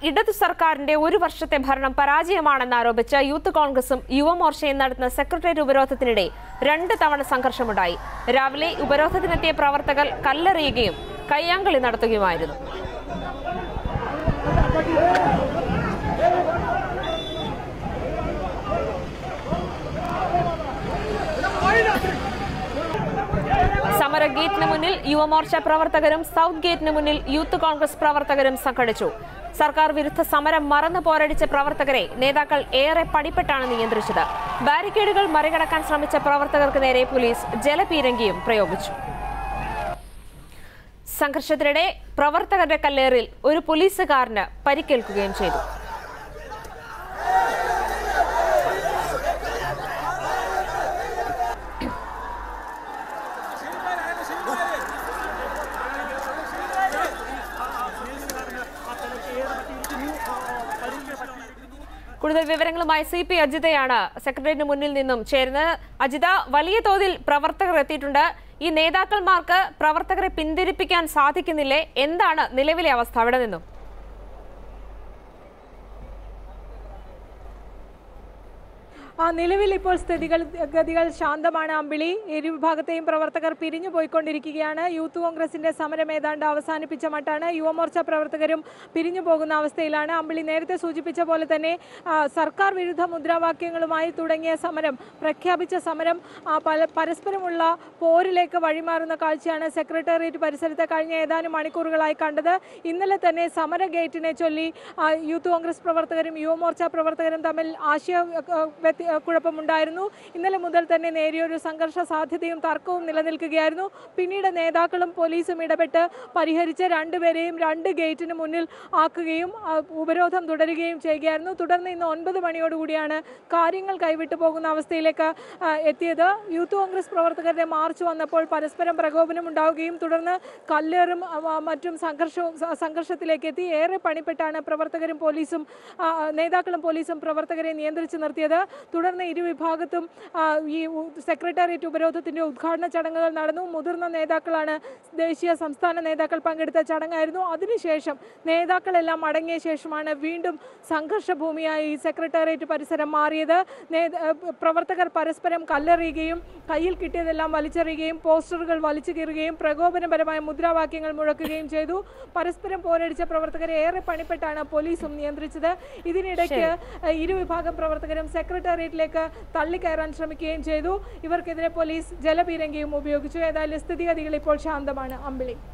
ഇടതു സർക്കാരിന്റെ ഒരു വർഷത്തെ ഭരണം പരാജയമാണെന്നാരോപിച്ച് യൂത്ത് കോൺഗ്രസും യുവമോർച്ചയും നടത്തുന്ന സെക്രട്ടേറിയറ്റ് ഉപരോധത്തിനിടെ രണ്ട് തവണ സംഘർഷമുണ്ടായി രാവിലെ ഉപരോധത്തിനെത്തിയ പ്രവർത്തകർ കല്ലെറിയുകയും കയ്യാങ്കളി നടത്തുകയുമായിരുന്നു സമര ഗേറ്റിന് മുന്നിൽ യുവമോർച്ച പ്രവർത്തകരും സൗത്ത് ഗേറ്റിന് മുന്നിൽ യൂത്ത് കോൺഗ്രസ് പ്രവർത്തകരും സംഘടിച്ചു സർക്കാർ വിരുദ്ധ സമരം മറന്നു പോരടിച്ച പ്രവർത്തകരെ നേതാക്കൾ ഏറെ പടിപ്പെട്ടാണ് നിയന്ത്രിച്ചത് ബാരിക്കേഡുകൾ മറികടക്കാൻ ശ്രമിച്ച പ്രവർത്തകർക്ക് നേരെ പോലീസ് ജലപീരങ്കിയും പ്രയോഗിച്ചു സംഘർഷത്തിനിടെ പ്രവർത്തകരുടെ കല്ലേറിൽ ഒരു പോലീസുകാരന് പരിക്കേൽക്കുകയും ചെയ്തു കൂടുതൽ വിവരങ്ങളുമായി സി പി അജിതയാണ് സെക്രട്ടേറിയറ്റിന് മുന്നിൽ നിന്നും ചേരുന്നത് അജിത വലിയ തോതിൽ പ്രവർത്തകർ എത്തിയിട്ടുണ്ട് ഈ നേതാക്കന്മാർക്ക് പ്രവർത്തകരെ പിന്തിരിപ്പിക്കാൻ സാധിക്കുന്നില്ലേ എന്താണ് നിലവിലെ അവസ്ഥ അവിടെ നിന്നും ആ നിലവിൽ ഇപ്പോൾ സ്ഥിതികൾ ഗതികൾ ശാന്തമാണ് അമ്പിളി ഇരു വിഭാഗത്തെയും പ്രവർത്തകർ പിരിഞ്ഞു പോയിക്കൊണ്ടിരിക്കുകയാണ് യൂത്ത് കോൺഗ്രസിന്റെ സമരം ഏതാണ്ട് അവസാനിപ്പിച്ച മട്ടാണ് യുവമോർച്ച പ്രവർത്തകരും പിരിഞ്ഞു പോകുന്ന അവസ്ഥയിലാണ് അമ്പിളി നേരത്തെ സൂചിപ്പിച്ച പോലെ തന്നെ ആ, സർക്കാർ വിരുദ്ധ മുദ്രാവാക്യങ്ങളുമായി തുടങ്ങിയ സമരം പ്രഖ്യാപിച്ച സമരം ആ, പല പരസ്പരമുള്ള പോരിലേക്ക് വഴിമാറുന്ന കാഴ്ചയാണ് സെക്രട്ടേറിയറ്റ് പരിസരത്ത് കഴിഞ്ഞ ഏതാനും മണിക്കൂറുകളായി കണ്ടത് ഇന്നലെ തന്നെ സമര ഗേറ്റിനെ ചൊല്ലി ആ, യൂത്ത് കോൺഗ്രസ് പ്രവർത്തകരും യുവമോർച്ച പ്രവർത്തകരും തമ്മിൽ ആശയ ആ, വ്യത്യ- ആ, കുഴപ്പമുണ്ടായിരുന്നു ഇന്നലെ മുതൽ തന്നെ നേരിയൊരു സംഘർഷ സാധ്യതയും തർക്കവും നിലനിൽക്കുകയായിരുന്നു പിന്നീട് നേതാക്കളും പോലീസും ഇടപെട്ട് പരിഹരിച്ച് രണ്ടുപേരെയും രണ്ട് ഗേറ്റിന് മുന്നിൽ ആക്കുകയും ആ, ഉപരോധം തുടരുകയും ചെയ്യുകയായിരുന്നു തുടർന്ന് ഇന്ന് ഒൻപത് മണിയോടുകൂടിയാണ് കാര്യങ്ങൾ കൈവിട്ടു പോകുന്ന അവസ്ഥയിലേക്ക് ആ, എത്തിയത് യൂത്ത് കോൺഗ്രസ് പ്രവർത്തകരുടെ മാർച്ച് വന്നപ്പോൾ പരസ്പരം പ്രകോപനം ഉണ്ടാവുകയും തുടർന്ന് കല്ലേറും ആ, മറ്റും സംഘർഷവും സ- സംഘർഷത്തിലേക്ക് എത്തി ഏറെ പണിപ്പെട്ടാണ് പ്രവർത്തകരും പോലീസും ആ, നേതാക്കളും പോലീസും പ്രവർത്തകരെ നിയന്ത്രിച്ചു നിർത്തിയത് തുടർന്ന് ഇരുവിഭാഗത്തും ആ, ഈ ഉ- സെക്രട്ടേറിയറ്റ് ഉപരോധത്തിന്റെ ഉദ്ഘാടന ചടങ്ങുകൾ നടന്നു മുതിർന്ന നേതാക്കളാണ് ദേശീയ സംസ്ഥാന നേതാക്കൾ പങ്കെടുത്ത ചടങ്ങായിരുന്നു അതിനുശേഷം നേതാക്കളെല്ലാം അടങ്ങിയ ശേഷമാണ് വീണ്ടും സംഘർഷഭൂമിയായി ഈ സെക്രട്ടേറിയറ്റ് പരിസരം മാറിയത് നേ- ഏഹ് പ്രവർത്തകർ പരസ്പരം കല്ലെറിയുകയും കയ്യിൽ കിട്ടിയതെല്ലാം വലിച്ചെറിയുകയും പോസ്റ്ററുകൾ വലിച്ചു കീറുകയും പ്രകോപനപരമായ മുദ്രാവാക്യങ്ങൾ മുഴക്കുകയും ചെയ്തു പരസ്പരം പോരടിച്ച പ്രവർത്തകരെ ഏറെ പണിപ്പെട്ടാണ് പോലീസും നിയന്ത്രിച്ചത് ഇതിനിടയ്ക്ക് ഏഹ് ഇരുവിഭാഗം പ്രവർത്തകരും സെക്രട്ടേറിയറ്റിലേക്ക് തള്ളിക്കയറാൻ ശ്രമിക്കുകയും ചെയ്തു ഇവർക്കെതിരെ പോലീസ് ജലപീരങ്കിയും ഉപയോഗിച്ചു ഏതായാലും സ്ഥിതിഗതികൾ ഇപ്പോൾ ശാന്തമാണ് അമ്പിളി